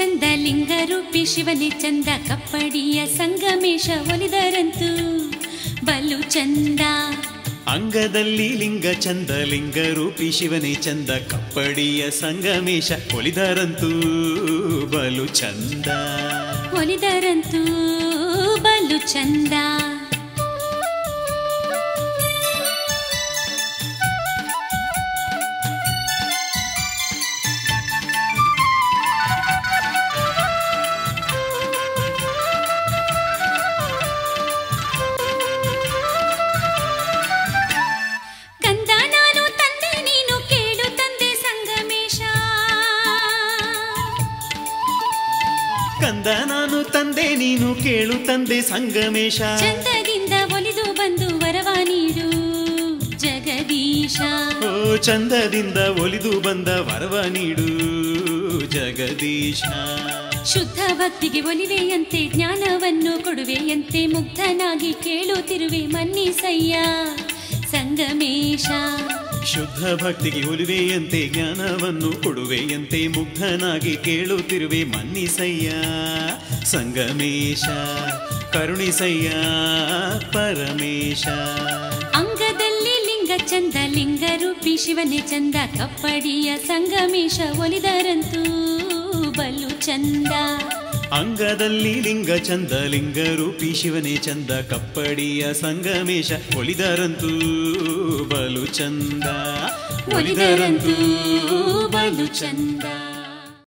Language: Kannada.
ಚಂದ ಲಿಂಗರೂಪಿ ಶಿವನೇ ಚಂದ ಕಪ್ಪಡಿಯ ಸಂಗಮೇಶ ಒಲಿದರಂತೂ ಬಲು ಚಂದ ಅಂಗದಲ್ಲಿ ಲಿಂಗ ಚಂದ ಲಿಂಗ ರೂಪಿ ಶಿವನೇ ಚಂದ ಕಪ್ಪಡಿಯ ಸಂಗಮೇಶ ಒಲಿದರಂತೂ ಬಲು ಚಂದ ಒಲಿದರಂತೂ ಬಲು ಚಂದ ಕಂದ ನಾನು ತಂದೆ ನೀನು ಕೇಳು ತಂದೆ ಸಂಗಮೇಶ ಕಂದ ನಾನು ತಂದೆ ನೀನು ಕೇಳು ತಂದೆ ಸಂಗಮೇಶ ಚಂದದಿಂದ ಒಲಿದು ಬಂದು ವರವ ನೀಡು ಜಗದೀಶ ಓ ಚಂದದಿಂದ ಒಲಿದು ಬಂದ ವರವ ನೀಡು ಜಗದೀಶ ಶುದ್ಧ ಭಕ್ತಿಗೆ ಒಲಿವೆಯಂತೆ ಜ್ಞಾನವನ್ನು ಕೊಡುವೆಯಂತೆ ಮುಗ್ಧನಾಗಿ ಕೇಳುತ್ತಿರುವೆ ಮನ್ನಿಸಯ್ಯ ಸಂಗಮೇಶ ಶುದ್ಧ ಭಕ್ತಿಗೆ ಒಲಿವೆಯಂತೆ ಜ್ಞಾನವನ್ನು ಕೊಡುವೆಯಂತೆ ಮುಗ್ಧನಾಗಿ ಕೇಳುತ್ತಿರುವೆ ಮನ್ನಿಸಯ್ಯ ಸಂಗಮೇಶ ಕರುಣಿಸಯ್ಯ ಪರಮೇಶ ಅಂಗದಲ್ಲಿ ಲಿಂಗ ಚಂದ ಲಿಂಗ ರೂಪಿ ಶಿವನೇ ಚಂದ ಕಪ್ಪಡಿಯ ಸಂಗಮೇಶ ಒಲಿದರಂತೂ ಬಲು ಚಂದ ಅಂಗದಲ್ಲಿ ಲಿಂಗ ಚಂದ ಲಿಂಗ ರೂಪಿ ಶಿವನೇ ಚಂದ ಕಪ್ಪಡಿಯ ಸಂಗಮೇಶ ಒಲಿದರಂತೂ ಬಲು ಚಂದ ಒಲಿದರಂತೂ ಬಲು ಚಂದ